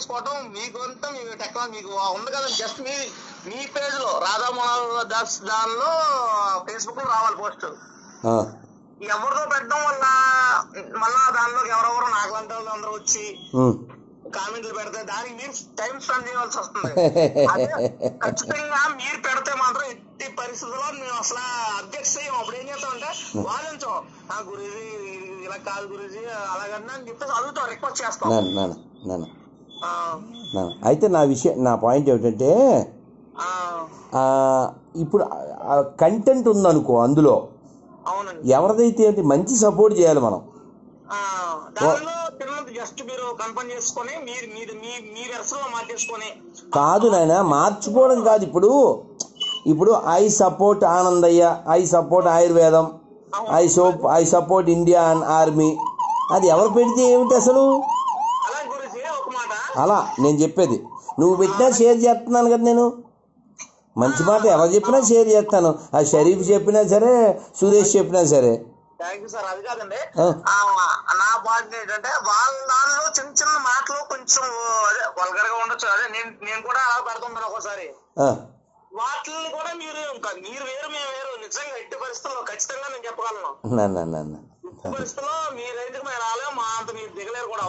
చేసుకోవటం మీకు అంతా మీ టెక్నాలజీ మీకు ఉంది కదా జస్ట్ మీ మీ పేజ్ లో రాధా మనోహర్ దాస్ దానిలో ఫేస్బుక్ లో రావాలి పోస్ట్ ఆ, ఎవరితో పెట్టడం వల్ల మళ్ళా దానిలోకి ఎవరెవరు నాకులంటే వాళ్ళు అందరూ వచ్చి ఉమ్. కామెంట్లు పెడితే దానికి మీరు టైం స్పెండ్ చేయాల్సి వస్తుంది అదే ఖచ్చితంగా మీరు పెడితే మాత్రం ఎట్టి పరిస్థితుల్లో మేము అసలు అబ్జెక్ట్ చేయం అప్పుడు ఏం చేస్తామంటే వాదించాం ఆ గురుజీ ఇలా కాదు గురుజీ అలాగన్నా అని చెప్పేసి అడుగుతాం రిక్వెస్ట్ చేస్తాం నాన్న నాన్న నాన్న ఆ, నాన్న అయితే నా విషయం నా పాయింట్ ఏమిటంటే ఆ, ఆ, ఇప్పుడు కంటెంట్ ఉందనుకో అందులో అవునండి ఎవరిదైతే ఏంటి మంచి సపోర్ట్ చేయాలి మనం ఆ, దానిలో తిరుమల జస్ట్ మీరు కన్ఫర్మ్ చేసుకొని మీరు మీరు మీ మీ వెరసలో మార్చేసుకొని కాదు నాయన మార్చుకోవడం కాదు ఇప్పుడు ఇప్పుడు I support Anandayya I support ఆయుర్వేదం I soap I support Indian army అది ఎవరు పెడితే ఏమిటి అసలు అలా గురుజీ ఒక మాట అలా నేను చెప్పేది నువ్వు పెట్టినా షేర్ చేస్తున్నాను కదా నేను మంచి మాట ఎవరు చెప్పినా షేర్ చేస్తాను ఆ షరీఫ్ చెప్పినా సరే సురేష్ చెప్పినా సరే థ్యాంక్ యూ సార్ అది కాదండి ఆ. ఆ, నా బాధ్యత ఏంటంటే వాళ్ళ దానిలో చిన్న చిన్న మాటలు కొంచెం అదే వల్గర్ గా ఉండొచ్చు అదే నేను నేను కూడా అలా పెడుతుంటాను ఒకసారి ఆ, వాటిని కూడా మీరు ఇంకా మీరు వేరు మేము వేరు నిజంగా ఎట్టి పరిస్థితుల్లో ఖచ్చితంగా నేను చెప్పగలను నాన్న నాన్న ఎట్టి పరిస్థితుల్లో మీ రేంజ్కి మేము రాలేము మా అంత మీరు దిగలేరు కూడా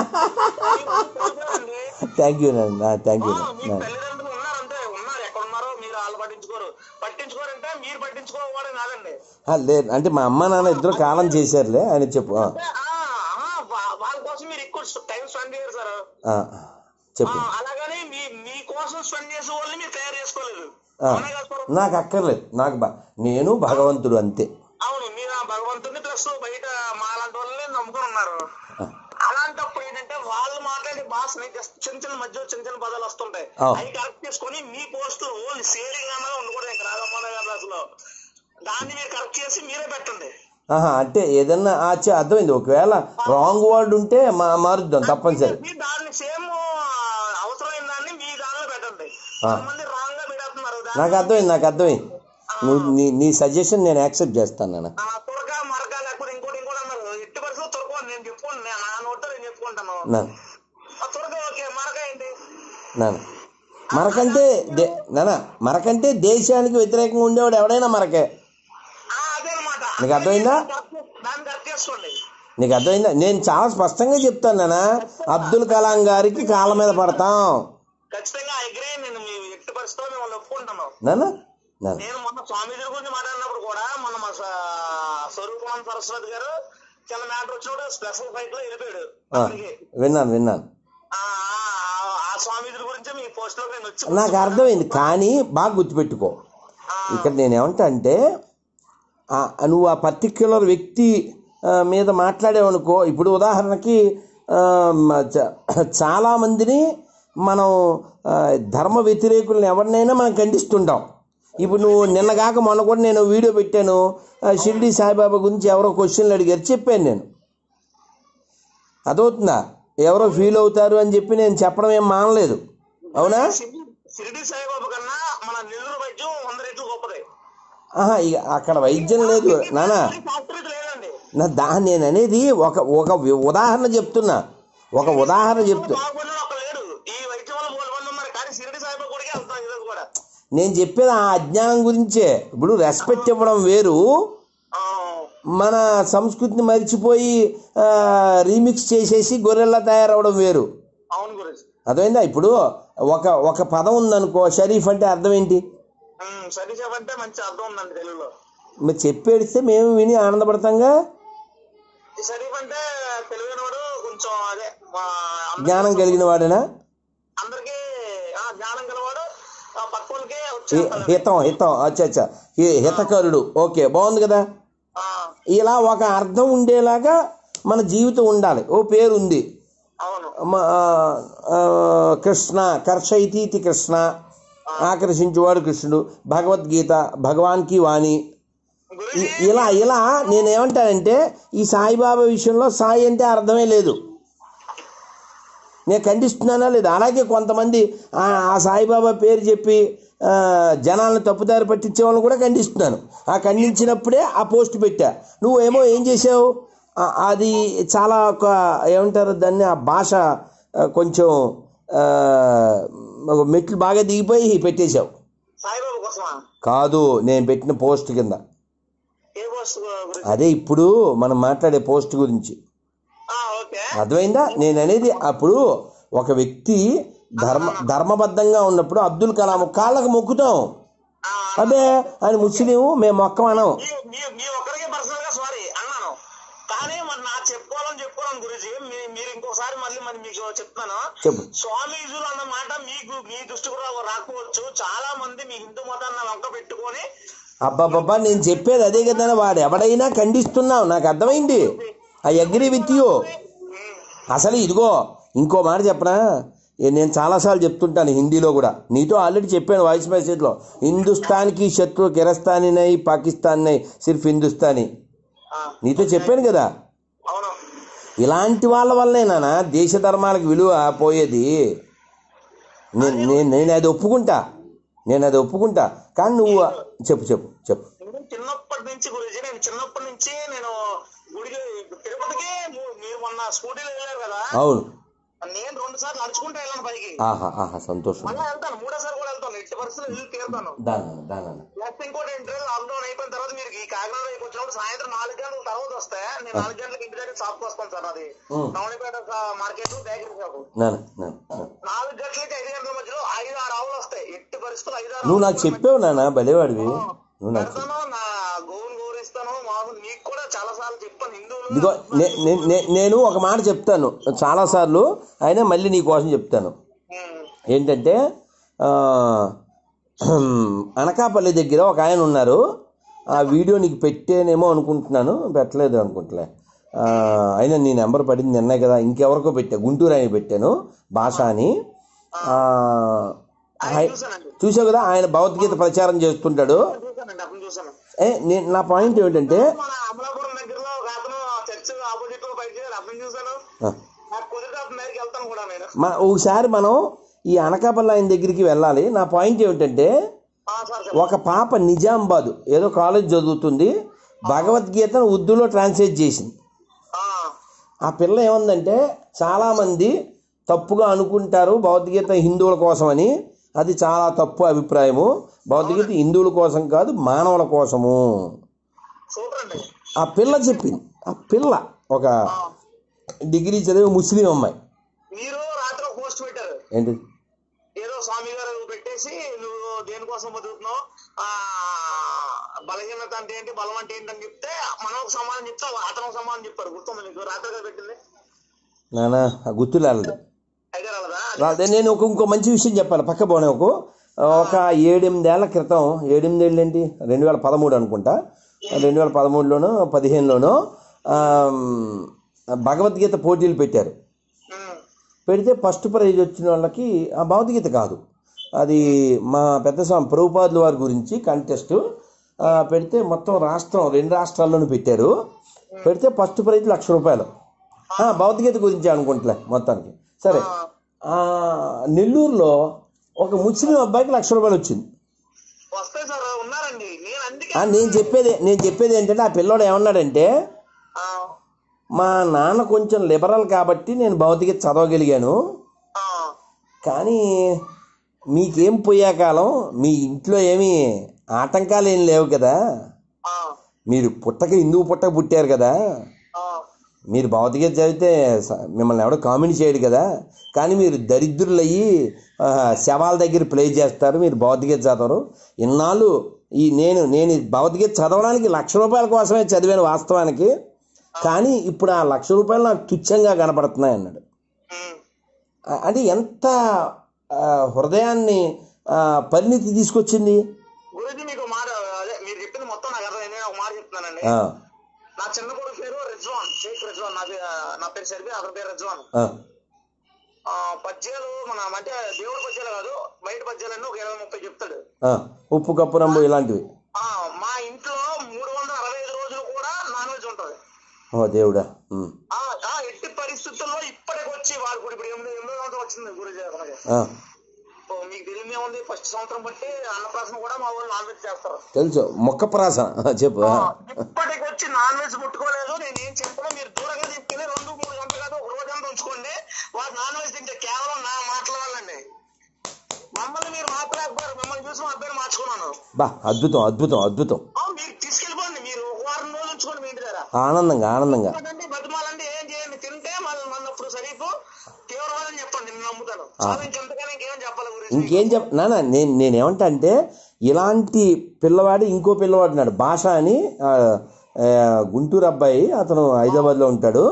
అవ్వదు థ్యాంక్ యూ నాన్న థ్యాంక్ యూ మీకు తల్లిదండ్రులు ఉన్నారు అంతే ఉన్నారు ఎక్కడ ఉన్నారో మీరు వాళ్ళు పట్టించుకోరు పట్టించుకోరంటే మీరు పట్టించుకోకపోవడం కాదండి లేదు అంటే మా అమ్మ నాన్న ఇద్దరు కాలం చేశారులే ఆయన చెప్పు ఆ, అంటే, ఆ, ఆ, వా- వాళ్ళ కోసం మీరు ఎక్కువ టైం స్పెండ్ చేయరు సార్ ఆ, చెప్పు ఆ, అలాగని మీ మీ కోసం స్పెండ్ చేసే వాళ్ళని మీరు తయారు చేసుకోలేదు ఆ. అవునా కదా సార్? నాకు అక్కర్లేదు నాకు బా నేను భగవంతుడు అంతే అవును మీరు ఆ భగవంతుని ప్లస్ బయట మాలాంటి వాళ్ళని నమ్ముకొని ఉన్నారు ఆ, అలాంటప్పుడు ఏంటంటే వాళ్ళు మాట్లాడే భాషని జస్ట్ చిన్న చిన్న మధ్య చిన్న చిన్న పదాలు వస్తుంటాయి ఆ. అవి కరెక్ట్ చేసుకొని మీ పోస్ట్ ఓన్లీ షేరింగ్ అన్నది ఉండకూడదు ఇంకా రాధమ్మ గారి అసలు దాన్ని మీరు కరెక్ట్ చేసి మీరే పెట్టండి ఆహా అంటే ఏదన్నా ఆచ అర్థమైంది ఒకవేళ రాంగ్ వర్డ్ ఉంటే మా మారుద్దాం తప్పనిసరి మీరు దాన్ని సేమ్ అవసరమైన దాన్ని మీ దానిలో పెట్టండి ఆ. కొంతమంది రాంగ్ గా పెడుతున్నారు నాకు అర్థమైంది నాకు అర్థమైంది నువ్వు నీ నీ సజెషన్ నేను యాక్సెప్ట్ చేస్తాను నాన్న ఆ, తురక మరక లేకపోతే ఇంకోటి ఇంకోటి అన్నారు ఎట్టి పరిస్థితుల్లో తురక నేను చెప్పుకోండి నేను నా నోటితో నేను చెప్పుకుంటాను నాన్న ఆ తురక ఓకే మరక ఏంటి నాన్న మరకంటే దే నాన్న మరకంటే దేశానికి వ్యతిరేకంగా ఉండేవాడు ఎవడైనా మరకే ఆ, అదే అనమాట నీకు అర్థమైందా? దాన్ని కరెక్ట్ చేసుకోండి నీకు అర్థమైందా నేను చాలా స్పష్టంగా చెప్తాను నాన్న అబ్దుల్ కలాం గారికి కాళ్ళ మీద పడతాం ఖచ్చితంగా అగ్రే నేను మీ ఎట్టి పరిస్థితుల్లో మిమ్మల్ని ఒప్పుకుంటాను నాన్న నాన్న నేను మొన్న స్వామీజీ గురించి మాట్లాడినప్పుడు కూడా మొన్న మా స- స్వరూపానంద సరస్వతి గారు చిన్న మ్యాటర్ వచ్చినప్పుడు స్పెషల్ ఫైట్ లో వెళ్ళిపోయాడు ఆ, అక్కడికి. విన్నాను విన్నాను ఆ, ఆ- ఆ స్వామీజీ గురించి మీ పోస్ట్ లో నేను వచ్చి నాకు అర్థమైంది కానీ బాగా గుర్తుపెట్టుకో ఆ, ఇక్కడ నేను ఏమంటా అంటే ఆ- నువ్వు ఆ పర్టిక్యులర్ వ్యక్తి ఆ, మీద మాట్లాడేవనుకో ఇప్పుడు ఉదాహరణకి ఆ, మ- చ- చాలా మందిని మనం ఆ, ధర్మ వ్యతిరేకులను ఎవరినైనా మనం ఖండిస్తుంటాం ఇప్పుడు నువ్వు నిన్నగాక మొన్న కూడా నేను వీడియో పెట్టాను ఆ, షిరిడి సాయిబాబా గురించి ఎవరో క్వశ్చన్లు అడిగారు చెప్పాను నేను అదవుతుందా ఎవరో ఫీల్ అవుతారు అని చెప్పి నేను చెప్పడం ఏం మానలేదు అవునా షిరిడి- షిరిడి సాయిబాబా కన్నా మన నెల్లూరు వైద్యం వంద రెట్లు గొప్పది ఆహా ఇక అక్కడ వైద్యం లేదు నానా శాస్త్రీయత లేదండి నా దా నేను అనేది ఒక ఒక వి- ఉదాహరణ చెప్తున్నా ఒక ఉదాహరణ చెప్తు బాగుపడిన ఒక లేడు ఈ వైద్యం వల్ల మూడు మంది ఉన్నారు కానీ షిరిడి సాయిబాబా కూడా వెళ్తాం ఈరోజు కూడా నేను చెప్పేది ఆ అజ్ఞానం గురించే ఇప్పుడు రెస్పెక్ట్ ఇవ్వడం వేరు ఆ, మన సంస్కృతిని మర్చిపోయి రీమిక్స్ చేసేసి గొర్రెల్లా తయారవడం వేరు అవును గురించి అర్థమైందా ఇప్పుడు ఒక ఒక పదం ఉందనుకో షరీఫ్ అంటే అర్థం ఏంటి సరిసేవ అంటే మంచి అర్థం ఉందండి తెలుగులో మీరు చెప్పేడిస్తే మేము విని ఆనందపడతాంగా ఈ షరీఫ్ అంటే తెలివైన వాడు కొంచెం అదే మా అందరికీ- జ్ఞానం కలిగిన వాడేనా అందరికీ ఆ, జ్ఞానం గలవాడు ఆ, పక్క వాళ్ళకి హి- హితం హితం అచ్చా అచ్చా హి- హితకరుడు ఓకే బాగుంది కదా ఇలా ఒక అర్థం ఉండేలాగా మన జీవితం ఉండాలి ఓ పేరు ఉంది అవును మ- ఆ, ఆ, కృష్ణ కర్షయితీతి కృష్ణ ఆకర్షించువాడు కృష్ణుడు భగవద్గీత భగవాన్కి వాణి గురుజీ ఇ- ఇలా ఇలా నేనేమంటానంటే ఈ సాయిబాబా విషయంలో సాయి అంటే అర్థమే లేదు నేను ఖండిస్తున్నానా లేదు అలాగే కొంతమంది ఆ ఆ సాయిబాబా పేరు చెప్పి ఆ, జనాలను తప్పుదారి పట్టించే వాళ్ళని కూడా ఖండిస్తున్నాను ఆ ఖండించినప్పుడే ఆ పోస్ట్ పెట్టా నువ్వేమో ఏం చేసావు ఆ, అది చాలా ఒక ఏమంటారు దాన్ని ఆ భాష ఆ, కొంచెం ఆ, ఒక మెట్లు బాగా దిగిపోయి పెట్టేశావు సాయిబాబా కోసమా కాదు నేను పెట్టిన పోస్ట్ కింద ఏ పోస్ట్ గురించి అదే ఇప్పుడు మనం మాట్లాడే పోస్ట్ గురించి ఆ, ఓకే అర్థమైందా నేను అనేది అప్పుడు ఒక వ్యక్తి ధర్మ ధర్మబద్ధంగా ఉన్నప్పుడు అబ్దుల్ కలాం కాళ్ళకు మొక్కుతాం ఆ, అదే ఆయన ముస్లిం మేము మొక్కం అనం మీ మీ- మీ ఒక్కరికి పర్సనల్ గా సారీ అన్నాను కానీ మరి నా చెప్పుకోవాలని చెప్పుకోవాలని గురించి మీ- మీరు ఇంకోసారి మళ్ళీ మరి మీకు చెప్తాను చెప్పు స్వామీజులు అన్న మాట మీకు మీ దృష్టికి రా- రాకపోవచ్చు చాలా మంది మీ హిందూ మతాన్ని వంక పెట్టుకొని అబ్బాబ్బా నేను చెప్పేది అదే కదా వాడు ఎవడైనా ఖండిస్తున్నావు నాకు అర్థమైంది I agree with you um, అసలు ఇదిగో ఇంకో మాట చెప్పనా ఏ నేను చాలాసార్లు చెప్తుంటాను హిందీలో కూడా నీతో ఆల్రెడీ చెప్పాను వాయిస్ మెసేజ్లో హిందుస్థాన్కి శత్రు కిరస్థానీ నై పాకిస్తాన్ నై సిర్ఫ్ హిందుస్థానీ ఆ, నీతో చెప్పాను కదా అవును ఇలాంటి వాళ్ళ వల్లే నాన్న దేశ ధర్మాలకు విలువ పోయేది నేను నేను నేను అది ఒప్పుకుంటా నేను అది ఒప్పుకుంటా కానీ నువ్వు చెప్పు చెప్పు చెప్పు నేను చిన్నప్పటి నుంచి గురించి నేను చిన్నప్పటి నుంచి నేను గుడికి తిరుపతికి ము- మీరు మొన్న స్కూటీలో వెళ్ళారు కదా అవును నేను రెండు సార్లు నడుచుకుంటూ వెళ్ళాను పైకి ఆహా ఆహా సంతోషం మళ్ళీ వెళ్తాను మూడోసారి కూడా వెళ్తాను ఎట్టి పరిస్థితులు వెళ్ళి తీరుతాను దానా దానా నెక్స్ట్ ఇంకోటి ఏంటంటే లాక్డౌన్ అయిపోయిన తర్వాత మీరు ఈ కాకినాడ వైపు వచ్చినప్పుడు సాయంత్రం నాలుగు గంటల తర్వాత వస్తే నేను నాలుగు గంటలకు ఇంటి దగ్గర షాప్కి వస్తాను సార్ అది ఉం. నవనిపేట మార్కెట్ బేకరీ షాప్ నాన్న నాన్న నాన్న. నాలుగు గంటలకి ఐదు గంటల మధ్యలో ఐదు ఆరు ఆవులు వస్తాయి ఎట్టి పరిస్థితులు ఐదు ఆరు నువ్వు నాకు చెప్పావు నాన్న భలేవాడివి నువ్వు నాకు పెడతాను నా గోవును గౌరవిస్తాను మామూలు నీకు కూడా చాలా సార్లు చెప్పాను హిందువులు ఇదిగో నే- నే- నే- నేను ఒక మాట చెప్తాను చాలాసార్లు అయినా మళ్ళీ నీ కోసం చెప్తాను ఉం. ఏంటంటే ఆ, అనకాపల్లి దగ్గర ఒక ఆయన ఉన్నారు ఆ వీడియో నీకు పెట్టేనేమో అనుకుంటున్నాను పెట్టలేదు అనుకుంటలే ఆ, అయినా నీ నెంబర్ పడింది నిన్నే కదా ఇంకెవరికో పెట్టా గుంటూరు ఆయన పెట్టాను భాష అని ఆ, ఆయన చూసానండి చూసావు కదా ఆయన భగవద్గీత ప్రచారం చేస్తుంటాడు చూసానండి అప్పుడు చూసాను ఏ నేను నా పాయింట్ ఏమిటంటే మన అమలాపురం దగ్గరలో ఒక అతను చర్చ్ ఆపోజిట్ లో బయట అతను చూసాను ఆ, నాకు కుదిరితే అతని దగ్గరికి వెళ్తాను కూడా నేను మన ఒకసారి మనం ఈ అనకాపల్లి ఆయన దగ్గరికి వెళ్ళాలి నా పాయింట్ ఏమిటంటే ఆ, సార్ సార్ ఒక పాప నిజామాబాద్ ఏదో కాలేజ్ చదువుతుంది భగవద్గీతను ఉర్దూలో ట్రాన్స్లేట్ చేసింది ఆ, ఆ పిల్ల ఏముందంటే చాలామంది తప్పుగా అనుకుంటారు భగవద్గీత హిందువుల కోసమని అది చాలా తప్పు అభిప్రాయము భగవద్గీత హిందువుల కోసం కాదు మానవుల కోసము సూపర్ అండి ఆ పిల్ల చెప్పింది ఆ పిల్ల ఒక ఆ, డిగ్రీ చదివే ముస్లిం అమ్మాయి మీరు రాత్రి ఒక పోస్ట్ పెట్టారు ఏంటి ఏదో స్వామి గారు పెట్టేసి నువ్వు దేనికోసం బతుకుతున్నావు ఆ బలహీనత అంటే ఏంటి బలం అంటే ఏంటి అని చెప్తే మనం ఒక సమాధానం చెప్తే అతను ఒక సమాధానం చెప్పారు గుర్తుంది మీకు రాత్రి గారు పెట్టింది నానా గుర్తులేదు అయితే రాలదా అదే నేను ఒక ఇంకో మంచి విషయం చెప్పాలి పక్క పోనే ఒక ఒక ఏడెనిమిదేళ్ల క్రితం ఏడెనిమిదేళ్ళు ఏంటి రెండు వేల పదమూడు అనుకుంటా రెండు వేల పదమూడులోనో పదిహేనులోనో ఆమ్, భగవద్గీత పోటీలు పెట్టారు ఉమ్, పెడితే ఫస్ట్ ప్రైజ్ వచ్చిన వాళ్ళకి ఆ భగవద్గీత కాదు అది మా పెద్ద స్వామి ప్రభుపాదుల వారి గురించి కంటెస్ట్ పెడితే మొత్తం రాష్ట్రం రెండు రాష్ట్రాల్లోనూ పెట్టారు పెడితే ఫస్ట్ ప్రైజ్ లక్ష రూపాయలు ఆ, భగవద్గీత గురించి అనుకుంటలే మొత్తానికి సరే ఆ, నెల్లూరులో ఒక ముస్లిం అబ్బాయికి లక్ష రూపాయలు వచ్చింది వస్తాయి సార్ ఉన్నారండి నేను అందుకే ఆ, నేను చెప్పేది నేను చెప్పేది ఏంటంటే ఆ పిల్లోడు ఏమన్నాడంటే ఆ, మా నాన్న కొంచెం లిబరల్ కాబట్టి నేను భౌతికత చదవగలిగాను ఆ, కానీ మీకేం పోయే కాలం మీ ఇంట్లో ఏమీ ఆటంకాలు ఏం లేవు కదా ఆ, మీరు పుట్టక హిందువు పుట్టక పుట్టారు కదా ఆ, మీరు భౌతికత చదివితే స- మిమ్మల్ని ఎవడో కామెంట్ చేయడు కదా కానీ మీరు దరిద్రులయ్యి ఆ, శవాల దగ్గర ప్లే చేస్తారు మీరు భౌతికత చదవరు ఇన్నాళ్ళు ఈ నేను నేను ఈ భౌతికత చదవడానికి లక్ష రూపాయల కోసమే చదివాను వాస్తవానికి కానీ ఇప్పుడు ఆ లక్ష రూపాయలు నాకు తుచ్చంగా కనపడుతున్నాయి అన్నాడు ఉమ్, ఆ, అంటే ఎంత ఆ, హృదయాన్ని ఆ, పరిణితి తీసుకొచ్చింది గురుజీ మీకు మాట అదే మీరు చెప్పింది మొత్తం నాకు అర్థం నేను ఒక మాట చెప్తున్నానండి ఆ, నా చిన్న కొడుకు పేరు రిజ్వాన్ షేక్ రిజ్వాన్ నా పే- నా పేరు సరిపి అతని పేరు రిజ్వాన్ ఆ, ఆ, పద్యాలు మన అంటే దేవుడి పద్యాలు కాదు బయట పద్యాలన్నీ ఒక ఇరవై ముప్పై చెప్తాడు ఆ, ఉప్పు కప్పు రంబు ఇలాంటివి ఆ మా ఇంట్లో మూడు వందల అరవై ఐదు రోజులు కూడా నాన్ వెజ్ ఉంటది ఓ దేవుడా ఉమ్, ఆ ఆ ఎట్టి పరిస్థితుల్లో ఇప్పటికి వచ్చి వాళ్ళు ఇప్పుడు ఇప్పుడు ఎనిమిది ఎనిమిదో సంవత్సరం వచ్చింది గురుజీ మనకి ఆ, ఓ, మీకు తెలియదు ఏముంది ఫస్ట్ సంవత్సరం బట్టి అన్నప్రాసన కూడా మా వాళ్ళు నాన్ వెజ్ చేస్తారు తెలుసు మొక్క ప్రాస చెప్పు ఆ, ఆ, ఇప్పటికి వచ్చి నాన్ వెజ్ ముట్టుకోలేదు నేను ఏం చెప్పను మీరు దూరంగా తీసుకెళ్ళి రెండు మూడు గంటలు కాదు ఒక రోజంతా ఉంచుకోండి వాడు నాన్ వెజ్ తింటే కేవలం నా మాటల వల్ల తెలుగుదేశం అబ్బాయిని మార్చుకున్నాను బా అద్భుతం అద్భుతం అద్భుతం ఆ, మీరు తీసుకెళ్ళిపోండి మీరు ఒక వారం రోజులు ఉంచుకోండి మీ ఇంటి దగ్గర ఆనందంగా ఆనందంగా ఎందుకంటే బతిమాలండి ఏం చేయండి తింటే మళ్ళీ మళ్ళప్పుడు సరీపు తీవ్రవాదని చెప్పండి నేను నమ్ముతాను చాలా ఇంకెంతకైనా ఇంకేం చెప్పాలి గురించి ఇంకేం చెప్ నాన్న నేను నేనేమంటా అంటే ఇలాంటి పిల్లవాడు ఇంకో పిల్లవాడు ఉన్నాడు భాష అని ఆ, ఆ, గుంటూరు అబ్బాయి అతను హైదరాబాద్లో ఉంటాడు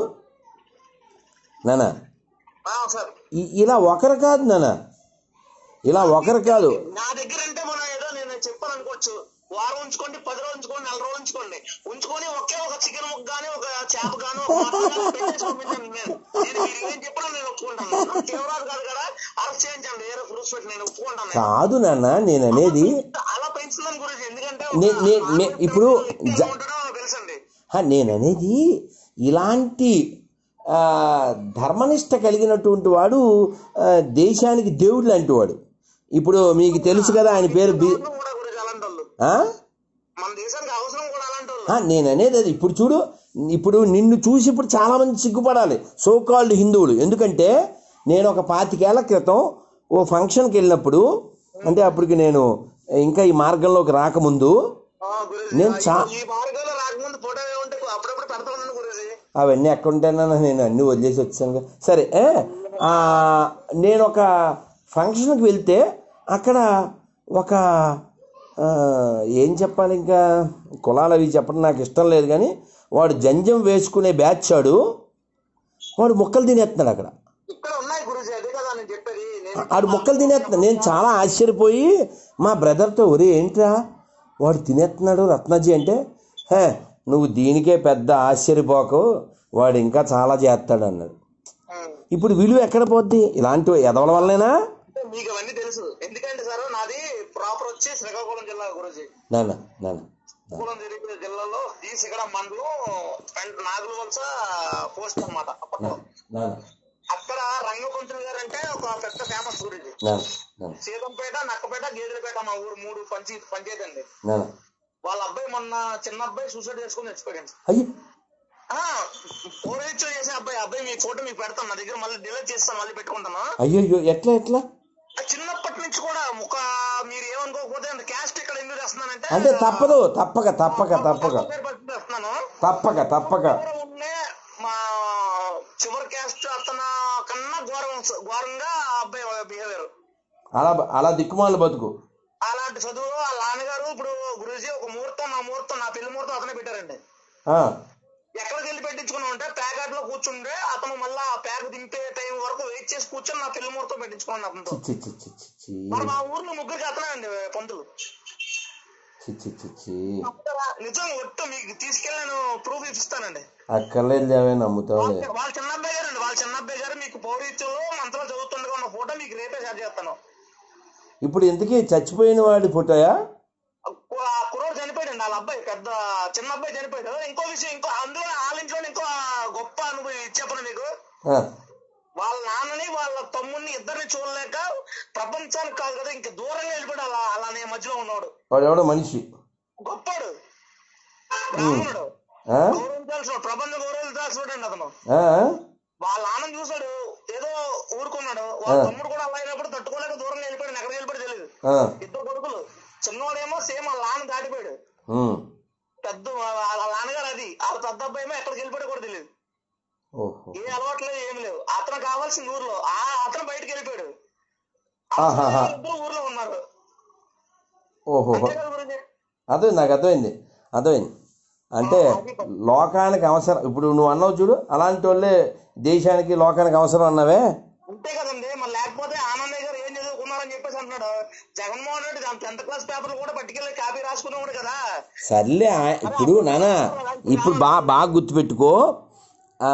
నాన్న ఆ, సార్ ఇ- ఇలా ఒకరు కాదు నాన్న ఇలా ఒకరు కాదు నా దగ్గర అంటే మనం ఏదో నేను చెప్పాను అనుకోవచ్చు వారం ఉంచుకోండి పది రోజులు ఉంచుకోండి నెల రోజులు ఉంచుకోండి ఉంచుకొని ఒకే ఒక చికెన్ ముక్క గానీ ఒక చేప గానీ ఒక మటన్ గానీ పెట్టేసి పంపించండి నేను నేను మీరు ఏం చెప్పినా నేను ఒప్పుకుంటాను తీవ్రాలు కాదు కదా అరెస్ట్ చేయించండి వేరే ప్రూఫ్ పెట్టి నేను ఒప్పుకుంటాను నేను. కాదు నాన్న నేను అనేది అలా పెంచుదాని గురించి ఎందుకంటే నే- నే- నే- ఇప్పుడు జ- ఉంటాడో తెలుసండి హా, నేననేది ఇలాంటి ఆ, ధర్మనిష్ట కలిగినటువంటి వాడు ఆ, దేశానికి దేవుడు లాంటి వాడు ఇప్పుడు మీకు తెలుసు కదా ఆయన పేరు బి అవసరం కూడా గురించి అలాంటి వాళ్ళు ఆ? మన దేశానికి అవసరం కూడా అలాంటి వాళ్ళు ఆ, నేననేది అది ఇప్పుడు చూడు ఇప్పుడు నిన్ను చూసి ఇప్పుడు చాలా మంది సిగ్గుపడాలి సో కాల్డ్ హిందువులు ఎందుకంటే నేను ఒక పాతికేళ్ల క్రితం ఓ ఫంక్షన్కి వెళ్ళినప్పుడు అంటే అప్పటికి నేను ఇంకా ఈ మార్గంలోకి రాకముందు ఆ, గురూజీ, నేను చా- ఈ మార్గంలో రాకముందు ఫోటో ఏముంటే అప్పుడప్పుడు పెడతా ఉన్నాను గురూజీ అవన్నీ ఎక్కడ ఉంటానన్నా నేను అన్నీ వదిలేసి వచ్చాను కదా. సరే ఏ, ఆ, నేను ఒక ఫంక్షన్కి వెళ్తే అక్కడ ఒక ఆ, ఏం చెప్పాలి ఇంకా కులాలు అవి చెప్పడం నాకు ఇష్టం లేదు కానీ వాడు జంజం వేసుకునే బ్యాచ్ వాడు వాడు మొక్కలు తినేస్తున్నాడు అక్కడ ఇక్కడ ఉన్నాయి గురూజీ అదే కదా నేను చెప్పేది నేను ఆడు మొక్కలు తినేస్తున్నాడు నేను చాలా ఆశ్చర్యపోయి మా బ్రదర్తో ఒరే ఏంట్రా వాడు తినేస్తున్నాడు రత్నాజీ అంటే హే నువ్వు దీనికే పెద్ద ఆశ్చర్యపోకు వాడు ఇంకా చాలా చేస్తాడు అన్నాడు ఉమ్. ఇప్పుడు విలువ ఎక్కడ పోద్ది ఇలాంటి ఎదవల వల్లనేనా అంటే మీకు అవన్నీ తెలుసు ఎందుకంటే సార్ నాది ప్రాపర్ వచ్చి శ్రీకాకుళం జిల్లా గురూజీ నాన్న నాన్న శ్రీకాకుళం జరిగిన జిల్లాలో ఈ శిఖర మండలం అండ్ నాగుల వలస పోస్ట్ అన్నమాట అప్పట్లో నాన్న అక్కడ రంగపంతులు గారు అంటే ఒక పెద్ద ఫేమస్ గురించి నాన్న నాన్న సీతంపేట నక్కపేట గేదెలపేట మా ఊరు మూడు పంచి పంచాయతీ అండి నాన్న వాళ్ళ అబ్బాయి మొన్న చిన్న అబ్బాయి సూసైడ్ చేసుకుని చచ్చిపోయాడు అయ్యి ఫోరేజ్ చేసే అబ్బాయి అబ్బాయి మీ ఫోటో మీకు పెడతాను నా దగ్గర మళ్ళీ డిలీట్ చేస్తాను మళ్ళీ పెట్టుకుంటాను అయ్యో ఎట్లా ఎట్లా ఆ చిన్నప్పటి నుంచి కూడా ఒక మీరు ఏమనుకోకపోతే అంత క్యాస్ట్ ఇక్కడ ఎందుకు చేస్తున్నానంటే అంటే తప్పదు తప్పక తప్పక తప్పక పరిస్థితి వస్తున్నాను తప్పక తప్పక ఎవరో ఉండే మా చివరి క్యాస్ట్ అతను కన్నా ఘోరం ఘోరంగా ఆ అబ్బాయి బిహేవియర్ అలా అలా దిక్కుమాలు బతుకు అలాంటి చదువు వాళ్ళ నాన్నగారు ఇప్పుడు గురూజీ ఒక ముహూర్తం నా ముహూర్తం నా పెళ్లి ముహూర్తం అతనే పెట్టారండి ఆ, ఎక్కడికి వెళ్ళి పెట్టించుకున్నాం అంటే ప్యాకెట్ లో కూర్చుంటే అతను మళ్ళీ ఆ ప్యాక్ దింపే టైం వరకు వెయిట్ చేసి కూర్చొని నా పెళ్లి ముహూర్తం పెట్టించుకున్నాను అతనితో చి చి చి చి చి మరి మా ఊర్లో ముగ్గురికి అతనే అండి పంతులు చి చి చి చి నిజం ఒట్టు మీకు తీసుకెళ్ళి నేను ప్రూఫ్ ఇస్తానండి అక్కర్లేదు ఏమే నమ్ముతావులే వాళ్ళ చిన్న అబ్బాయి గారు అండి వాళ్ళ చిన్న అబ్బాయి గారు మీకు పౌరీత్యంలో మంత్రం చదువుతుండగా ఉన్న ఫోటో మీకు రేపే షేర్ చేస్తాను ఇప్పుడు ఇంతకీ చచ్చిపోయిన వాడి ఫోటోయా కు- ఆ కుర్రోడు చనిపోయాడు వాళ్ళ అబ్బాయి పెద్ద చిన్న అబ్బాయి చనిపోయాడు ఇంకో విషయం ఇంకో అందులో వాళ్ళ ఇంట్లో ఇంకో గొప్ప అనుభవం చెప్పను మీకు ఆ, వాళ్ళ నాన్నని వాళ్ళ తమ్ముడిని ఇద్దరిని చూడలేక ప్రపంచానికి కాదు కదా ఇంక దూరంగా వెళ్ళిపోయాడు అలా అలానే మధ్యలో ఉన్నాడు వాడు ఎవడో మనిషి గొప్పాడు బ్రాహ్మణుడు ఆ? గౌరవించాల్సిన ప్రపంచం గౌరవించాల్సిన అండి అతను ఆ? వాళ్ళ నాన్న చూసాడు ఏదో ఊరుకున్నాడు వాళ్ళ తమ్ముడు కూడా అలా అయినప్పుడు తట్టుకోలేక దూరంగా వెళ్ళిపోయాడు ఎక్కడ వెళ్ళిపోయాడు తెలియదు ఆ. ఇద్దరు కొడుకులు చిన్నోడేమో సేమ్ వాళ్ళ నాన్న దాటిపోయాడు ఉమ్. పెద్ద వాళ్ళ నాన్నగారు అది వాళ్ళ పెద్ద అబ్బాయి ఏమో ఎక్కడికి వెళ్ళిపోయాడు కూడా తెలియదు ఓహో ఏ అలవాట్లు లేవు, ఏమి లేవు అతను కావాల్సిన ఊర్లో ఆ అతను బయటకు వెళ్ళిపోయాడు ఆహాహా. ఇద్దరు ఊర్లో ఉన్నారు ఓహో అంతే కదా గురుజీ? అదే నాకు అర్థమైంది అర్థమైంది అంటే లోకానికి అవసరం ఇప్పుడు నువ్వు అన్నావు చూడు అలాంటి వాళ్ళే దేశానికి లోకానికి అవసరం అన్నావే అంతే కదండి మరి లేకపోతే ఆనందయ్య గారు ఏం చదువుకున్నారని చెప్పేసి అంటున్నాడు జగన్మోహన్ రెడ్డి దాని టెన్త్ క్లాస్ పేపర్లు కూడా పట్టుకెళ్ళి కాపీ రాసుకునేవాడు కదా సర్లే ఆ- ఇప్పుడు నానా ఇప్పుడు బాగా బాగా గుర్తుపెట్టుకో ఆ,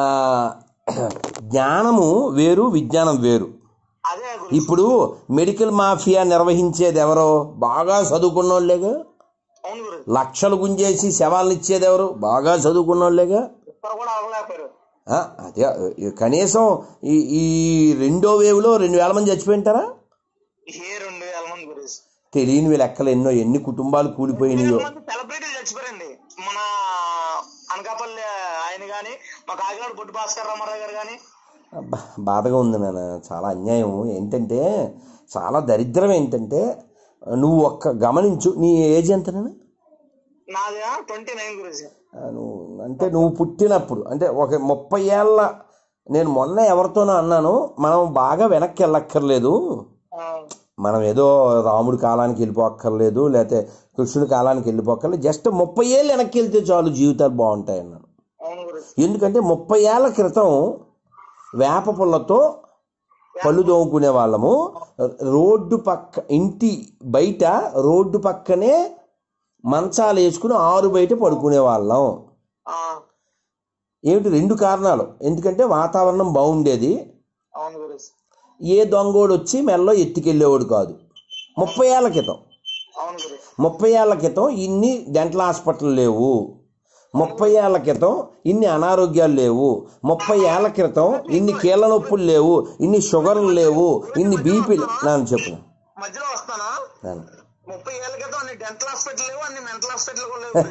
జ్ఞానము వేరు విజ్ఞానం వేరు అదే గురు ఇప్పుడు మెడికల్ మాఫియా నిర్వహించేది ఎవరో బాగా చదువుకున్న వాళ్ళేగా అవును గురు లక్షలు గుంజేసి శవాలను ఇచ్చేది ఎవరు బాగా చదువుకున్న వాళ్ళేగా ఇక్కడ కూడా అవ్వలేకపోయారు ఆ, అదే ఈ కనీసం ఈ ఈ రెండో వేవ్లో రెండు వేల మంది చచ్చిపోయింటారా ఏ రెండు వేల మంది గురించి తెలియని లెక్కలు ఎన్నో ఎన్ని కుటుంబాలు కూలిపోయినాయో మంది సెలబ్రిటీలు చచ్చిపోయారండి మన అనకాపల్లి ఆయన గాని మా కాకినాడ బొడ్డు భాస్కర్ రామారావు గారు గాని అబ్బా బాధగా ఉంది నాన్న చాలా అన్యాయం ఏంటంటే చాలా దరిద్రం ఏంటంటే నువ్వు ఒక్క గమనించు నీ ఏజ్ ఎంతనైనా నాది ట్వంటీ నైన్ గురించి నువ్వు అంటే నువ్వు పుట్టినప్పుడు అంటే ఒక ముప్పై ఏళ్ళ నేను మొన్న ఎవరితోనో అన్నాను మనం బాగా వెనక్కి వెళ్ళక్కర్లేదు మనం ఏదో రాముడి కాలానికి వెళ్ళిపోక్కర్లేదు లేకపోతే కృష్ణుడి కాలానికి వెళ్ళిపోక్కర్లేదు జస్ట్ ముప్పై ఏళ్ళు వెనక్కి వెళ్తే చాలు జీవితాలు బాగుంటాయి అన్నాను అవును గురించి ఎందుకంటే ముప్పై ఏళ్ల క్రితం వేప పుల్లతో పళ్ళు దోముకునే వాళ్ళము రోడ్డు పక్క ఇంటి బయట రోడ్డు పక్కనే మంచాలు వేసుకుని ఆరు బయట పడుకునే వాళ్ళం ఆ, ఏమిటి రెండు కారణాలు ఎందుకంటే వాతావరణం బాగుండేది అవును గురించి ఏ దొంగోడు వచ్చి మెల్లో ఎత్తుకెళ్ళేవాడు కాదు ముప్పై ఏళ్ల క్రితం అవును గురించి ముప్పై ఏళ్ల క్రితం ఇన్ని డెంటల్ హాస్పిటల్ లేవు ముప్పై ఏళ్ల క్రితం ఇన్ని అనారోగ్యాలు లేవు ముప్పై ఏళ్ల క్రితం ఇన్ని కీళ్ళ నొప్పులు లేవు ఇన్ని షుగర్లు లేవు ఇన్ని బీపీలు నాన్న చెప్పు మధ్యలో వస్తాను నాన్న ముప్పై ఏళ్ళ క్రితం అన్ని డెంటల్ హాస్పిటల్ లేవు అన్ని మెంటల్ హాస్పిటల్ కూడా లేవు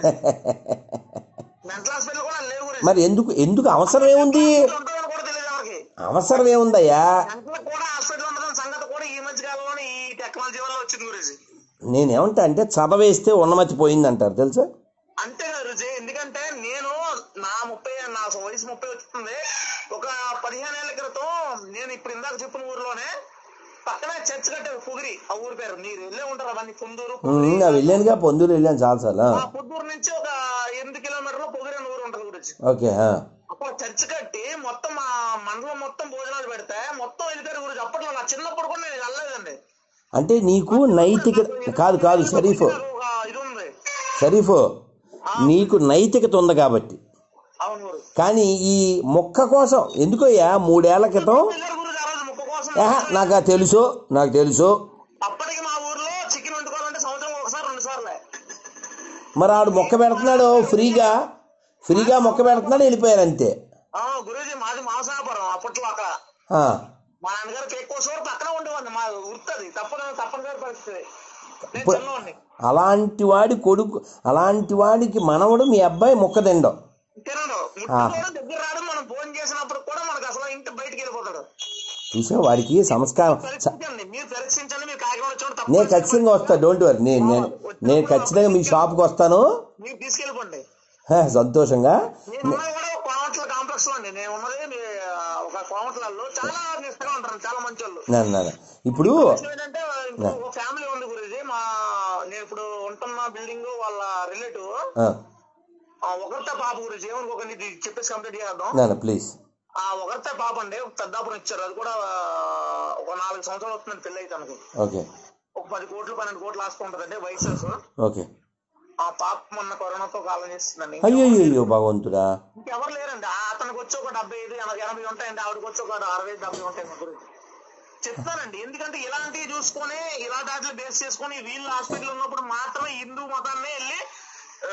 మెంటల్ హాస్పిటల్ కూడా లేవు గురించి మరి ఎందుకు ఎందుకు అవసరం ఏముంది ఉంటుందని కూడా తెలియదు ఎవరికి అవసరం ఏముందయ్యా మెంటల్ కూడా హాస్పిటల్ ఉంటుందని సంగతి కూడా ఈ మధ్య కాలంలో ఈ టెక్నాలజీ వల్ల వచ్చింది గురించి నేనేమంటా అంటే చదవేస్తే ఉన్నమతి పోయింది అంటారు తెలుసా అంతే కదా రుచి ఎందుకంటే నేను నా ముప్పై నా వయసు ముప్పై వచ్చింది ఒక పదిహేను ఏళ్ల క్రితం నేను ఇప్పుడు ఇందాక చెప్పిన ఊర్లోనే పక్కనే చర్చ్ కట్టారు పుగిరి ఆ ఊరి పేరు మీరు వెళ్ళే ఉంటారు అవన్నీ పొందూరు ఉమ్, నా వెళ్ళానుగా పొందూరు వెళ్ళాను చాలాసార్లు ఆ పొద్దురు నుంచి ఒక ఎనిమిది కిలోమీటర్ల పొగిరి అనే ఊరు ఉంటుంది గురించి ఓకే ఆ. అప్పుడు చర్చ్ కట్టి మొత్తం మా మండలం మొత్తం భోజనాలు పెడితే మొత్తం వెళ్ళిపోయారు గురించి అప్పట్లో నా చిన్నప్పుడు కూడా నేను వెళ్ళలేదండి అంటే నీకు నైతిక కాదు కాదు షరీఫ్ నాకు ఒక ఇది ఉంది షరీఫ్ నీకు నైతికత ఉంది కాబట్టి అవును గురు కానీ ఈ మొక్క కోసం ఎందుకయ్యా మూడేళ్ల క్రితం వెళ్ళారు గురించి ఆ రోజు ముక్క కోసం ఆహా, నాకు అది తెలుసు నాకు తెలుసు అప్పటికి మా ఊర్లో చికెన్ వండుకోవాలంటే సంవత్సరం ఒకసారి రెండు సార్లే మరి ఆడు మొక్క పెడుతున్నాడు ఫ్రీగా ఫ్రీగా మొక్క పెడుతున్నాడు వెళ్ళిపోయారు అంతే ఆ గురూజీ మాది మాంసాపురం అప్పట్లో అక్కడ ఆ, మా నాన్నగారికి ఎక్కువ సోరు పక్కన ఉండేవాడిని మా వృత్తది తప్పని తప్పనిసరి పరిస్థితి నేను ఇప్పుడు- చిన్నవాడిని అలాంటి వాడి కొడుకు అలాంటి వాడికి మనవడు మీ అబ్బాయి మొక్క తిండం తినడు ముట్టుకోవడం దగ్గర రావడం మనం ఫోన్ చేసినప్పుడు కూడా మనకు అసలు ఇంటి బయటికి వెళ్ళిపోతాడు చూసా వాడికి సంస్కారం స- పరీక్షించండి మీరు పరీక్షించండి మీరు కాకినాడ వచ్చి నేను ఖచ్చితంగా వస్తా డోంట్ వరీ నేను నేను నేను ఖచ్చితంగా మీ షాప్కి వస్తాను మీరు తీసుకెళ్ళిపోండి హ, సంతోషంగా నేను ఉన్నది కూడా ఒక కోమట్ల కాంప్లెక్స్ లో అండి నేను ఉన్నది మీ, ఆ, ఒక కోమట్లలో చాలా నిష్టగా ఉంటారు చాలా మంచి వాళ్ళు నాన్న, నాన్న. ఇప్పుడు ఏంటంటే ఇంకో ఒక ఫ్యామిలీ ఉంది గురించి మా నేను ఇప్పుడు ఉంటున్న బిల్డింగ్ వాళ్ళ రిలేటివ్ ఆ, ఒకరితో పాప గురించి ఏమని ఒక ఇది చెప్పేసి కంప్లీట్ చేద్దాం నాన్న ప్లీజ్ ఆ ఒకరితో పాప అండి ఒక పెద్దాపురం ఇచ్చారు అది కూడా ఆ, ఒక నాలుగు సంవత్సరాలు వస్తుంది పెళ్లి అయితే తనకి ఓకే ఒక పది కోట్లు పన్నెండు కోట్లు ఆసుకుంటదండి వయసు ఓకే ఆ పాప మొన్న కరోనాతో కాలం చేస్తుందండి అయ్యో అయ్యో భగవంతుడా ఇంకెవరు లేరండి ఆ అతనికి వచ్చి ఒక డెబ్బై ఐదు ఎనభై ఎనభై ఉంటాయండి ఆవిడకి వచ్చి ఒక అరవై డెబ్బై ఉంటాయి మా గురించి చెప్తానండి ఎందుకంటే ఇలాంటివి చూసుకొని ఇలాంటి వాటిని బేస్ చేసుకొని వీళ్ళు హాస్పిటల్ ఉన్నప్పుడు మాత్రమే హిందూ మతాన్ని వెళ్ళి ఆ,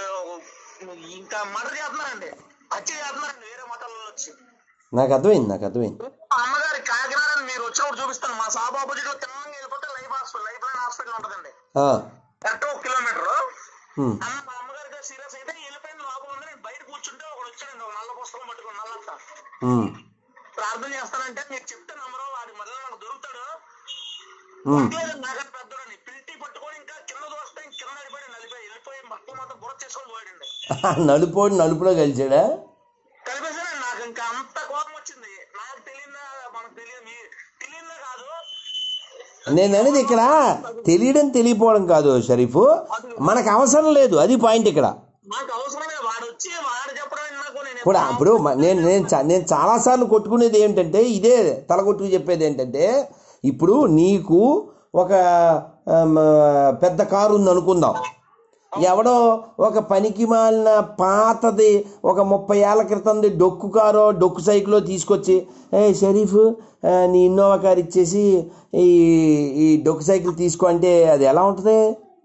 ఇంకా మర్డర్ చేస్తున్నారండి హత్య చేస్తున్నారండి వేరే మతాలలో వచ్చి నాకు అర్థమైంది నాకు అర్థమైంది అమ్మగారి కాకినాడ మీరు వచ్చినప్పుడు చూపిస్తాను మా సాబ్ ఆపోజిట్ లో తిన్నంగా వెళ్ళిపోతే life hospital life line hospital ఉంటుందండి ఆ, కరెక్ట్ ఒక కిలోమీటర్ ఉమ్, అమ్మ మా అమ్మగారికి సీరియస్ అయితే వెళ్ళిపోయింది లోపల ఉంది నేను బయట కూర్చుంటే ఒకడు వచ్చాడండి ఒక నల్ల పుస్తకం పట్టుకుని నల్లంత ఉమ్, ప్రార్థన చేస్తానంటే మీరు చెప్తే నమ్మరు వాడి మళ్ళీ నాకు దొరుకుతాడు ఉమ్. లేదు నాకంటే పెద్దోడని పిల్టి పట్టుకొని ఇంకా కింద దోస్తే ఇంక కింద నడిపోయి నలిపోయి వెళ్ళిపోయి మొత్తం మొత్తం బుర్ర చేసుకొని పోయాడండి నలుపోడు నలుపులో కలిసాడా కలిపేసానండి నాకు ఇంకా అంత కోపం వచ్చింది నాకు తెలియదా మనకు తెలియదు మీ తెలియదా కాదు నేను అనేది ఇక్కడ తెలియడం తెలియపోవడం కాదు షరీఫ్ మనకు అవసరం లేదు అది పాయింట్ ఇక్కడ నాకు అవసరమే వాడు వచ్చి వాడు చెప్పడం నాకు నేను ఇప్పుడు అప్పుడు మ- నేను నేను చా- నేను చాలాసార్లు కొట్టుకునేది ఏంటంటే ఇదే తల కొట్టుకు చెప్పేది ఏంటంటే ఇప్పుడు నీకు ఒక ఆమ్, పెద్ద కారు ఉంది అనుకుందాం ఎవడో ఒక పనికి మాలిన పాతది ఒక ముప్పై ఏళ్ల క్రితంది డొక్కు కారో డొక్కు సైకిలో తీసుకొచ్చి ఏ షరీఫ్ ఆ, నీ ఇన్నోవా కార్ ఇచ్చేసి ఈ ఈ డొక్కు సైకిల్ తీసుకో అంటే అది ఎలా ఉంటుంది